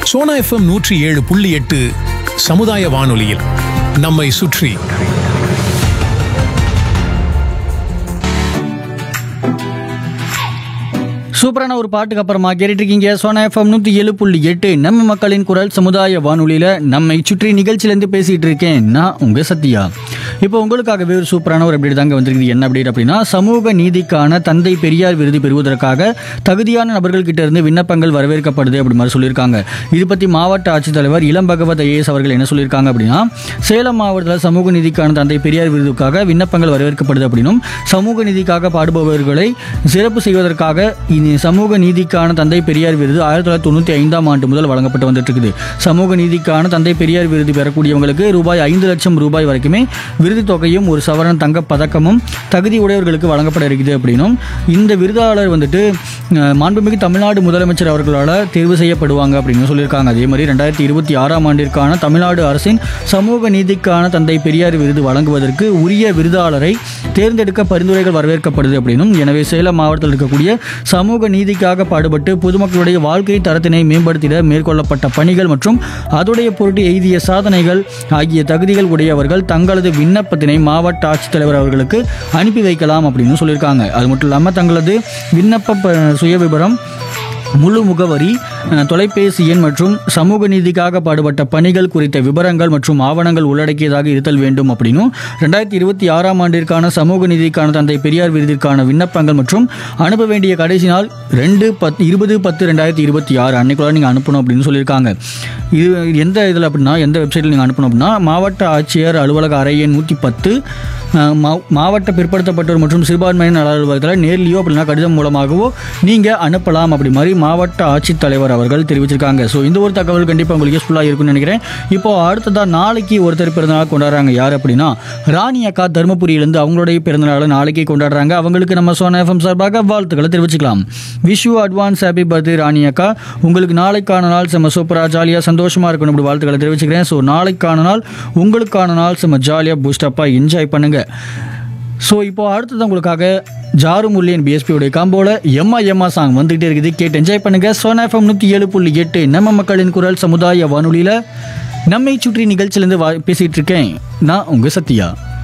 Sona FM நூற்றி ஏழு புள்ளி எட்டு சமுதாய வானொலியில் நம்மை சுற்றி சூப்பரான ஒரு பாட்டுக்கு அப்புறமா கேட்டுட்டு இருக்கீங்க சோனா எஃப்எம் நூற்றி ஏழு புள்ளி எட்டு நம்ம மக்களின் குரல் சமுதாய வானொலியில் நம்மை சுற்றி நிகழ்ச்சியிலேருந்து பேசிகிட்டு இருக்கேன் நான் உங்கள் சத்யா இப்போ உங்களுக்காகவே ஒரு சூப்பரான ஒரு அப்டேட் தாங்க வந்திருக்குது என்ன அப்டேட் அப்படின்னா சமூக நீதிக்கான தந்தை பெரியார் விருது பெறுவதற்காக தகுதியான நபர்கள் கிட்ட இருந்து விண்ணப்பங்கள் வரவேற்கப்படுது அப்படி மாதிரி சொல்லியிருக்காங்க இது பற்றி மாவட்ட ஆட்சித்தலைவர் இளம் பகவத் ஐஏஎஸ் அவர்கள் என்ன சொல்லியிருக்காங்க அப்படின்னா சேலம் மாவட்டத்தில் சமூக நீதிக்கான தந்தை பெரியார் விருதுக்காக விண்ணப்பங்கள் வரவேற்கப்படுது அப்படின்னும் சமூக நீதிக்காக பாடுபவர்களை சிறப்பு செய்வதற்காக இனி சமூக நீதிக்கான தந்தை பெரியார் விருது ஆயிரத்தி தொள்ளாயிரத்தி தொண்ணூற்றி ஐந்தாம் ஆண்டு முதல் வழங்கப்பட்டு வந்துட்டு இருக்குது சமூக நீதிக்கான தந்தை பெரியார் விருது பெறக்கூடியவங்களுக்கு ரூபாய் ஐந்து லட்சம் ரூபாய் வரைக்குமே விருது தொகையும் ஒரு சவரன் தங்கப் பதக்கமும் தகுதி உடையவர்களுக்கு வழங்கப்பட இருக்குது அப்படின்னும் இந்த விருதாளர் வந்துட்டு அஹ், மாண்புமிகு தமிழ்நாடு முதலமைச்சர் அவர்களால் தேர்வு செய்யப்படுவாங்க அப்படின்னு சொல்லியிருக்காங்க அதே மாதிரி ரெண்டாயிரத்தி இருபத்தி ஆறாம் ஆண்டிற்கான தமிழ்நாடு அரசின் சமூக நீதிக்கான தந்தை பெரியார் விருது வழங்குவதற்கு உரிய விருதாளரை தேர்ந்தெடுக்க பரிந்துரைகள் வரவேற்கப்படுது அப்படின்னும் எனவே சேலம் மாவட்டத்தில் இருக்கக்கூடிய சமூக நீதிக்காக பாடுபட்டு பொதுமக்களுடைய வாழ்க்கை தரத்தினை மேம்படுத்திட மேற்கொள்ளப்பட்ட பணிகள் மற்றும் அதுடைய பொருட்டு எய்திய சாதனைகள் ஆகிய தகுதிகள் உடையவர்கள் தங்களது விண்ணப்பத்தினை மாவட்ட ஆட்சித்தலைவர் அவர்களுக்கு அனுப்பி வைக்கலாம் அப்படின்னு சொல்லியிருக்காங்க அது மட்டும் இல்லாமல் தங்களது விண்ணப்ப ப- சுயவிபரம் முழு முகவரி அஹ், தொலைபேசி எண் மற்றும் சமூக நீதிக்காக பாடுபட்ட பணிகள் குறித்த விவரங்கள் மற்றும் ஆவணங்கள் உள்ளடக்கியதாக இருத்தல் வேண்டும் அப்படின்னும் ரெண்டாயிரத்தி இருபத்தி ஆறாம் ஆண்டிற்கான சமூக நீதிக்கான தந்தை பெரியார் விருதிற்கான விண்ணப்பங்கள் மற்றும் அனுப்ப வேண்டிய கடைசி நாள் ரெண்டு பத்து இருபது பத்து ரெண்டாயிரத்தி இருபத்தி ஆறு அன்னைக்குள்ள நீங்கள் அனுப்பணும் அப்படின்னு சொல்லியிருக்காங்க இது எந்த இதில் அப்படின்னா எந்த வெப்சைட்டில் நீங்கள் அனுப்பணும் அப்படின்னா மாவட்ட ஆட்சியர் அலுவலக அறை எண் நூற்றி பத்து அஹ், மா- மாவட்ட பிற்படுத்தப்பட்டோர் மற்றும் சிறுபான்மையினர் நல அலுவலகத்தில் நேர்லையோ அப்படின்னா கடிதம் மூலமாகவோ நீங்கள் அனுப்பலாம் அப்படி மாதிரி மாவட்ட ஆட்சித்தலைவர் அவர்கள் தெரிவிச்சிருக்காங்க ஸோ இந்த ஒரு தகவல் கண்டிப்பாக உங்களுக்கு யூஸ்ஃபுல்லாக இருக்கும்னு நினைக்கிறேன் இப்போ அடுத்ததாக நாளைக்கு ஒருத்தர் பிறந்தநாள் கொண்டாடுறாங்க யார் அப்படின்னா ராணி அக்கா தருமபுரியிலேருந்து அவங்களுடைய பிறந்தநாளை நாளைக்கு கொண்டாடுறாங்க அவங்களுக்கு நம்ம சோனா எஃப்எம் சார்பாக வாழ்த்துக்களை தெரிவிச்சுக்கலாம் wish you advance happy birthday Rani அக்கா உங்களுக்கு நாளைக்கான நாள் செம்ம சூப்பராக ஜாலியாக சந்தோஷமாக இருக்கணும் இப்படி வாழ்த்துக்களை தெரிவிச்சுக்கிறேன் ஸோ நாளைக்கான நாள் உங்களுக்கான நாள் செம்ம ஜாலியாக பூஸ்டப்பாக என்ஜாய் பண்ணுங்கள் ஸோ இப்போ அடுத்தது உங்களுக்காக ஜாரு முல்லியன் பிஎஸ்பியோடைய காம்போல எம்மா எம்மா சாங் வந்துகிட்டே இருக்குது கேட்டு என்ஜாய் பண்ணுங்க சோனா எஃப்எம் நூற்றி ஏழு புள்ளி எட்டு நம்ம மக்களின் குரல் சமுதாய வானொலியில் நம்மை சுற்றி நிகழ்ச்சியிலேருந்து வா பேசிகிட்டு இருக்கேன் நான் உங்கள் சத்யா